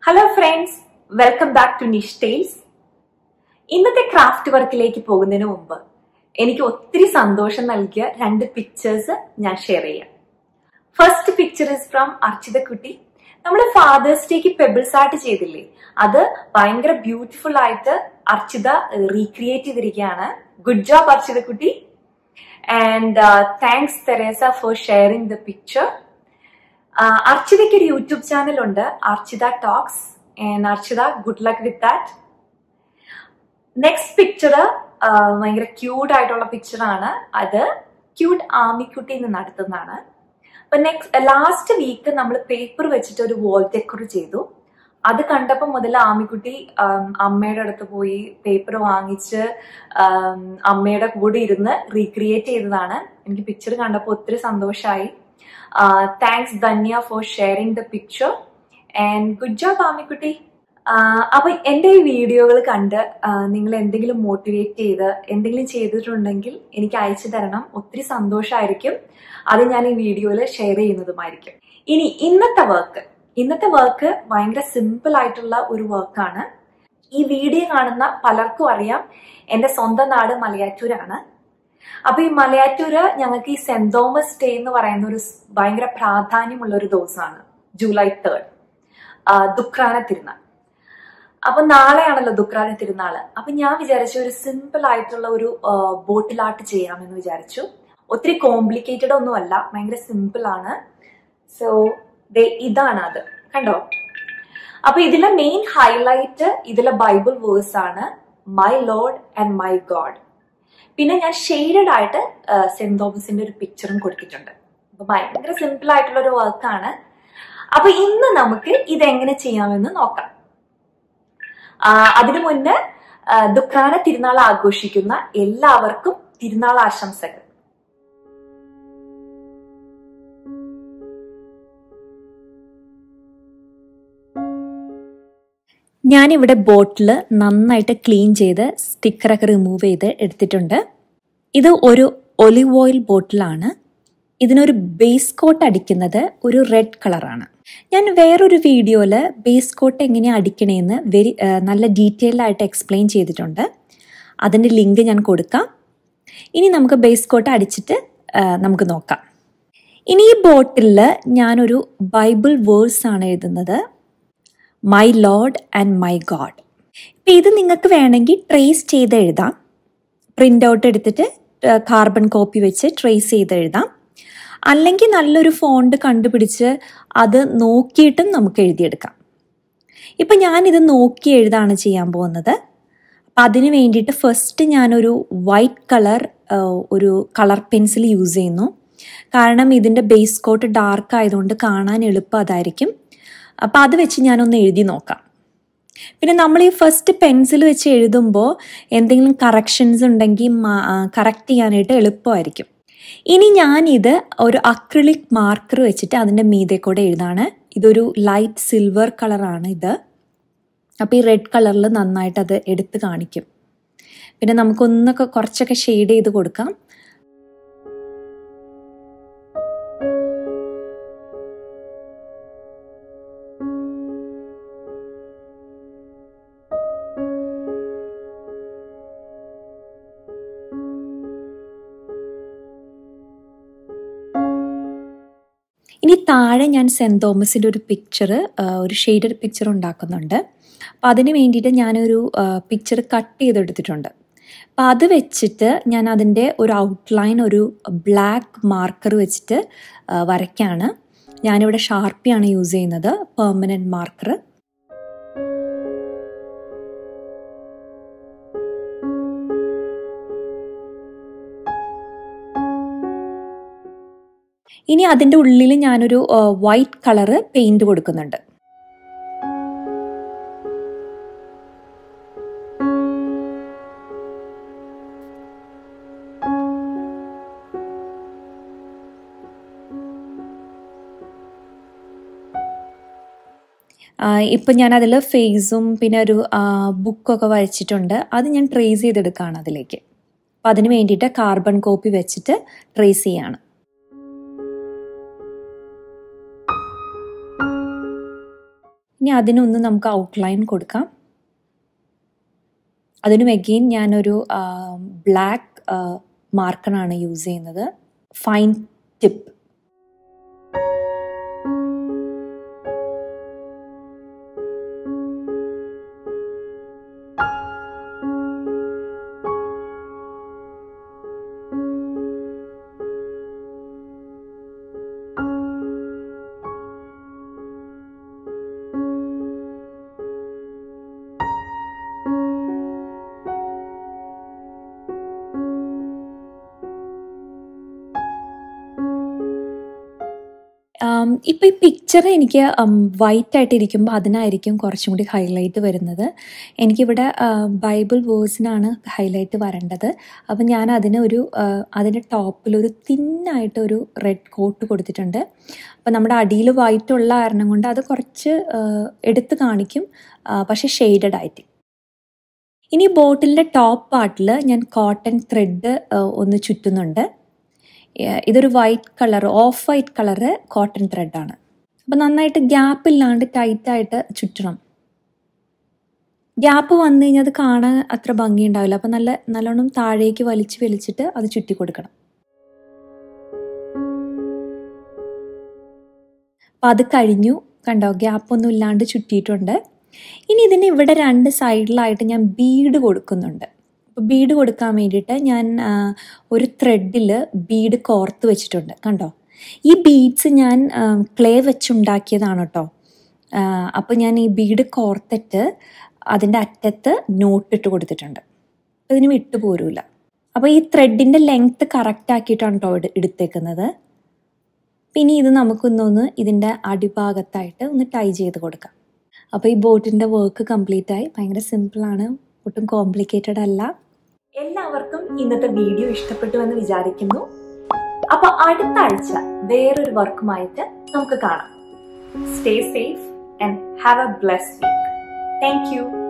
hello friends welcome back to Nish tales ഇന്നത്തെ craft വർക്കിലേക്ക് പോകുന്നതിന് മുമ്പ് എനിക്ക് ഒത്തിരി സന്തോഷം നൽകിയ രണ്ട് പിക്ചേഴ്സ് ഞാൻ ഷെയർ ചെയ്യാം first picture is from Archita കുട്ടി നമ്മൾ ഫാദേഴ്സ് ഡേക്ക് പെബിൾസ് ആർട്ട് ചെയ്തില്ലേ അത് ഭയങ്കര ബ്യൂട്ടിഫുൾ ആയിട്ട് അർച്ചിത റീക്രിയേറ്റ് ചെയ്തിരിക്കുകയാണ് ഗുഡ് ജോബ് അർച്ചിത കുട്ടി and thanks Teresa for sharing the picture അർച്ചിതയ്ക്ക് ഒരു യൂട്യൂബ് ചാനൽ ഉണ്ട് Archita talks and Archita good luck with that next picture ഭയങ്കര ക്യൂട്ട് ആയിട്ടുള്ള പിക്ചറാണ് അത് ക്യൂട്ട് ആമിക്കുട്ടിയിൽ നിന്ന് നടത്തുന്നതാണ് അപ്പൊ നെക്സ്റ്റ് ലാസ്റ്റ് വീക്ക് നമ്മൾ പേപ്പർ വെച്ചിട്ട് ഒരു വോൾ ഡെക്കർ ചെയ്തു അത് കണ്ടപ്പോൾ മുതൽ ആമിക്കുട്ടി അമ്മയുടെ അടുത്ത് പോയി പേപ്പർ വാങ്ങിച്ച് അമ്മയുടെ കൂടെ ഇരുന്ന് റീക്രിയേറ്റ് ചെയ്തതാണ് എനിക്ക് പിക്ചർ കണ്ടപ്പോൾ ഒത്തിരി സന്തോഷമായി thanks Dhanya for sharing the picture and good job Aamikutty അപ്പൊ എൻ്റെ ഈ വീഡിയോകൾ കണ്ട് നിങ്ങൾ എന്തെങ്കിലും മോട്ടിവേറ്റ് ചെയ്ത് എന്തെങ്കിലും ചെയ്തിട്ടുണ്ടെങ്കിൽ എനിക്ക് അയച്ചു തരണം ഒത്തിരി സന്തോഷമായിരിക്കും അത് ഞാൻ ഈ വീഡിയോയിൽ ഷെയർ ചെയ്യുന്നതുമായിരിക്കും ഇനി ഇന്നത്തെ വർക്ക് ഇന്നത്തെ വർക്ക് ഭയങ്കര സിമ്പിൾ ആയിട്ടുള്ള ഒരു വർക്കാണ് ഈ വീഡിയോ കാണുന്ന പലർക്കും അറിയാം എൻ്റെ സ്വന്തം നാട് മലയാറ്റൂരാണ് അപ്പൊ ഈ മലയാറ്റൂര് ഞങ്ങൾക്ക് ഈ സെന്റ് തോമസ് ഡേ എന്ന് പറയുന്ന ഒരു ഭയങ്കര പ്രാധാന്യമുള്ള ഒരു ദിവസമാണ് ജൂലൈ തേർഡ് ദുഃഖാന തിരുനാൾ അപ്പൊ നാളെയാണല്ലോ ദുഃഖാന തിരുനാള് അപ്പൊ ഞാൻ വിചാരിച്ചു ഒരു സിമ്പിൾ ആയിട്ടുള്ള ഒരു ബോട്ടിൽ ആർട്ട് ചെയ്യാമെന്ന് വിചാരിച്ചു ഒത്തിരി കോംപ്ലിക്കേറ്റഡ് ഒന്നുമല്ല ഭയങ്കര സിമ്പിൾ ആണ് സോ ദേ ഇതാണ് അത് കണ്ടോ അപ്പൊ ഇതിലെ മെയിൻ ഹൈലൈറ്റ് ഇതിലെ ബൈബിൾ വേഴ്സ് ആണ് my Lord and my God പിന്നെ ഞാൻ ഷെയ്ഡഡ് ആയിട്ട് സെന്റ് തോമസിന്റെ ഒരു പിക്ചറും കൊടുത്തിട്ടുണ്ട് അപ്പൊ ഭയങ്കര സിമ്പിൾ ആയിട്ടുള്ള ഒരു വർക്കാണ് അപ്പൊ ഇന്ന് നമുക്ക് ഇതെങ്ങനെ ചെയ്യാമെന്ന് നോക്കാം അതിനു മുന്നേ ദുഃഖാന തിരുനാൾ ആഘോഷിക്കുന്ന എല്ലാവർക്കും തിരുനാൾ ആശംസകൾ ഞാനിവിടെ ബോട്ടിൽ നന്നായിട്ട് ക്ലീൻ ചെയ്ത് സ്റ്റിക്കറൊക്കെ റിമൂവ് ചെയ്ത് എടുത്തിട്ടുണ്ട് ഇത് ഒരു ഒലിവ് ഓയിൽ ബോട്ടിലാണ് ഇതിനൊരു ബേസ് കോട്ട് അടിക്കുന്നത് ഒരു റെഡ് കളറാണ് ഞാൻ വേറൊരു വീഡിയോയിൽ ബേസ് കോട്ട് എങ്ങനെ അടിക്കണേന്ന് വെരി നല്ല ഡീറ്റെയിൽഡ് ആയിട്ട് എക്സ്പ്ലെയിൻ ചെയ്തിട്ടുണ്ട് അതിൻ്റെ ലിങ്ക് ഞാൻ കൊടുക്കാം ഇനി നമുക്ക് ബേസ് കോട്ട് അടിച്ചിട്ട് നമുക്ക് നോക്കാം ഇനി ഈ ബോട്ടിലിൽ ഞാനൊരു ബൈബിൾ വേഴ്സ് ആണ് എഴുതുന്നത് my Lord and my God ഇപ്പം ഇത് നിങ്ങൾക്ക് വേണമെങ്കിൽ ട്രേസ് ചെയ്ത് എഴുതാം പ്രിൻ്റ് ഔട്ട് എടുത്തിട്ട് കാർബൺ കോപ്പി വെച്ച് ട്രേസ് ചെയ്ത് എഴുതാം അല്ലെങ്കിൽ നല്ലൊരു ഫോണ്ട് കണ്ടുപിടിച്ച് അത് നോക്കിയിട്ടും നമുക്ക് എഴുതിയെടുക്കാം ഇപ്പം ഞാനിത് നോക്കി എഴുതാണ് ചെയ്യാൻ പോകുന്നത് അപ്പം അതിന് വേണ്ടിയിട്ട് ഫസ്റ്റ് ഞാനൊരു വൈറ്റ് കളർ ഒരു കളർ പെൻസിൽ യൂസ് ചെയ്യുന്നു കാരണം ഇതിൻ്റെ ബേസ് കോട്ട് ഡാർക്ക് ആയതുകൊണ്ട് കാണാൻ എളുപ്പം അതായിരിക്കും അപ്പം അത് വെച്ച് ഞാനൊന്ന് എഴുതി നോക്കാം പിന്നെ നമ്മൾ ഈ ഫസ്റ്റ് പെൻസിൽ വെച്ച് എഴുതുമ്പോൾ എന്തെങ്കിലും കറക്ഷൻസ് ഉണ്ടെങ്കിൽ കറക്റ്റ് ചെയ്യാനായിട്ട് എളുപ്പമായിരിക്കും ഇനി ഞാനിത് ഒരു അക്രിലിക് മാർക്കർ വെച്ചിട്ട് അതിൻ്റെ മീതെ കൂടെ എഴുതാണ് ഇതൊരു ലൈറ്റ് സിൽവർ കളറാണ് ഇത് അപ്പോൾ ഈ റെഡ് കളറിൽ നന്നായിട്ട് അത് എടുത്ത് കാണിക്കും പിന്നെ നമുക്കൊന്നൊക്കെ കുറച്ചൊക്കെ ഷെയ്ഡ് ചെയ്ത് കൊടുക്കാം ഇനി താഴെ ഞാൻ സെൻറ് തോമസിൻ്റെ ഒരു പിക്ചർ ഒരു ഷെയ്ഡഡ് പിക്ചർ ഉണ്ടാക്കുന്നുണ്ട് അപ്പോൾ അതിന് വേണ്ടിയിട്ട് ഞാനൊരു പിക്ചർ കട്ട് ചെയ്തെടുത്തിട്ടുണ്ട് അപ്പം അത് വെച്ചിട്ട് ഞാൻ അതിൻ്റെ ഒരു ഔട്ട്ലൈൻ ഒരു ബ്ലാക്ക് മാർക്കർ വെച്ചിട്ട് വരയ്ക്കാണ് ഞാനിവിടെ ഷാർപ്പിയാണ് യൂസ് ചെയ്യുന്നത് പെർമനൻറ്റ് മാർക്കർ ഇനി അതിൻ്റെ ഉള്ളിൽ ഞാനൊരു വൈറ്റ് കളറ് പെയിൻറ് കൊടുക്കുന്നുണ്ട് ഇപ്പം ഞാൻ അതിൽ ഫേസും പിന്നെ ഒരു ബുക്കൊക്കെ വരച്ചിട്ടുണ്ട് അത് ഞാൻ ട്രേസ് ചെയ്തെടുക്കുകയാണ് അതിലേക്ക് അപ്പം അതിന് വേണ്ടിയിട്ട് കാർബൺ കോപ്പി വെച്ചിട്ട് ട്രേസ് ചെയ്യാണ് ഇനി അതിനൊന്ന് നമുക്ക് ഔട്ട്ലൈൻ കൊടുക്കാം അതിനും എഗെയിൻ ഞാനൊരു ബ്ലാക്ക് മാർക്കറാണ് യൂസ് ചെയ്യുന്നത് ഫൈൻ ടിപ്പ് ഇപ്പോൾ ഈ പിക്ചർ എനിക്ക് വൈറ്റ് ആയിട്ട് ഇരിക്കുമ്പോൾ അതിനായിരിക്കും കുറച്ചും കൂടി ഹൈലൈറ്റ് വരുന്നത് എനിക്കിവിടെ ബൈബിൾ വേഴ്സിനാണ് ഹൈലൈറ്റ് വരേണ്ടത് അപ്പം ഞാൻ അതിന് ഒരു അതിൻ്റെ ടോപ്പിൽ ഒരു തിന്നായിട്ട് ഒരു റെഡ് കോട്ട് കൊടുത്തിട്ടുണ്ട് അപ്പം നമ്മുടെ അടിയിൽ വൈറ്റ് ഉള്ള കാരണം കൊണ്ട് അത് കുറച്ച് എടുത്ത് കാണിക്കും പക്ഷേ ഷെയ്ഡഡ് ആയിട്ട് ഇനി ബോട്ടിലിൻ്റെ ടോപ്പ് പാർട്ടിൽ ഞാൻ കോട്ടൺ ത്രെഡ് ഒന്ന് ചുറ്റുന്നുണ്ട് ഇതൊരു white colour off white colour cotton ത്രെഡാണ് അപ്പം നന്നായിട്ട് ഗ്യാപ്പ് ഇല്ലാണ്ട് ടൈറ്റായിട്ട് ചുറ്റണം ഗ്യാപ്പ് വന്നു കഴിഞ്ഞാൽ അത് കാണാൻ അത്ര ഭംഗി ഉണ്ടാവില്ല അപ്പം നല്ല നല്ലോണം താഴേക്ക് വലിച്ച് വലിച്ചിട്ട് അത് ചുറ്റി കൊടുക്കണം അപ്പം അത് കഴിഞ്ഞു കണ്ടോ ഗ്യാപ്പ് ഒന്നും ഇല്ലാണ്ട് ചുറ്റിയിട്ടുണ്ട് ഇനി ഇതിന് ഇവിടെ രണ്ട് സൈഡിലായിട്ട് ഞാൻ ബീഡ് കൊടുക്കുന്നുണ്ട് അപ്പോൾ ബീഡ് കൊടുക്കാൻ വേണ്ടിയിട്ട് ഞാൻ ഒരു ത്രെഡിൽ ബീഡ് കോർത്ത് വെച്ചിട്ടുണ്ട് കണ്ടോ ഈ ബീഡ്സ് ഞാൻ ക്ലേ വെച്ചുണ്ടാക്കിയതാണ് കേട്ടോ അപ്പോൾ ഞാൻ ഈ ബീഡ് കോർത്തിട്ട് അതിൻ്റെ അറ്റത്ത് നോട്ടിട്ട് കൊടുത്തിട്ടുണ്ട് അപ്പോൾ ഇതിന് വിട്ടു പോരൂല അപ്പോൾ ഈ ത്രെഡിൻ്റെ ലെങ്ത്ത് കറക്റ്റ് ആക്കിയിട്ടാണ് കേട്ടോ എടുത്തേക്കുന്നത് പിന്നെ ഇത് നമുക്കൊന്നൊന്ന് ഇതിൻ്റെ അടിഭാഗത്തായിട്ട് ഒന്ന് ടൈ ചെയ്ത് കൊടുക്കാം അപ്പോൾ ഈ ബോട്ടിൻ്റെ വർക്ക് കംപ്ലീറ്റ് ആയി ഭയങ്കര സിമ്പിളാണ് ഒട്ടും കോംപ്ലിക്കേറ്റഡ് അല്ല എല്ലാവർക്കും ഇന്നത്തെ വീഡിയോ ഇഷ്ടപ്പെട്ടു എന്ന് വിചാരിക്കുന്നു അപ്പൊ അടുത്ത ആഴ്ച വേറൊരു വർക്കുമായിട്ട് നമുക്ക് കാണാം stay safe and have a bless week thank U